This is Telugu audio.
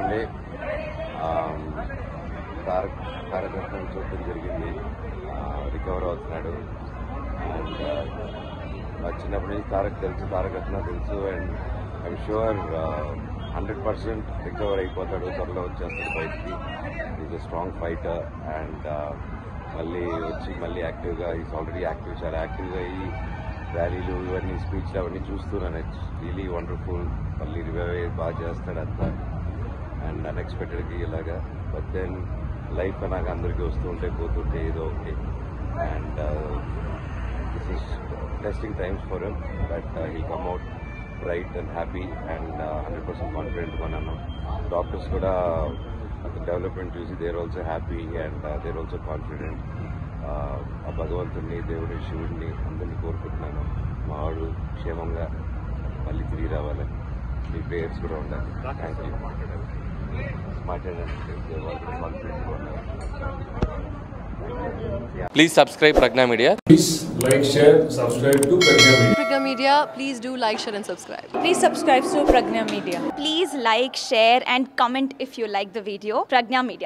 సండే తారక్ తారకరత్నం చూడటం జరిగింది రికవర్ అవుతున్నాడు అండ్ నాకు చిన్నప్పటి నుంచి తారక్ తెలుసు తారకరత్న తెలుసు and I'm sure hundred percent recover అయిపోతాడు త్వరలో వచ్చేస్తాడు బయటికి is a strong fighter and మళ్ళీ వచ్చి మళ్ళీ యాక్టివ్గా ఈజ్ ఆల్రెడీ యాక్టివ్ చాలా యాక్టివ్గా అయ్యి ర్యాలీలు ఇవన్నీ స్పీచ్లు అవన్నీ చూస్తున్నాను ఇట్స్ రియలీ వండర్ఫుల్ మళ్ళీ రివైవ్ అయ్యి బాగా చేస్తాడు అంతా అండ్ అన్ఎక్స్పెక్టెడ్గా ఇలాగా బట్ దెన్ లైఫ్ నాకు అందరికీ వస్తుంటే పోతుంటే ఏదో okay and this is testing times for him but he come out right and happy and hundred percent confident కొన్నాను డాక్టర్స్ కూడా డెవలప్మెంట్ చూసి they're also happy and they're also confident ఆ భగవంతుడిని దేవుడిని శివుడిని అందరినీ కోరుకుంటున్నాను మావాడు క్షేమంగా మళ్ళీ తిరిగి రావాలని మీ ప్రేయర్స్ కూడా ఉండాలి థ్యాంక్ యూ మాట్లాడండి వాళ్ళు కాన్ఫిడెంట్గా ఉన్నారు Please subscribe Pragna Media. Please like, share, subscribe to Pragya Media. Pragya Media, please do like, share, and subscribe. Please subscribe to Pragna Media. Please like, share, and comment if you like the video. Pragna Media.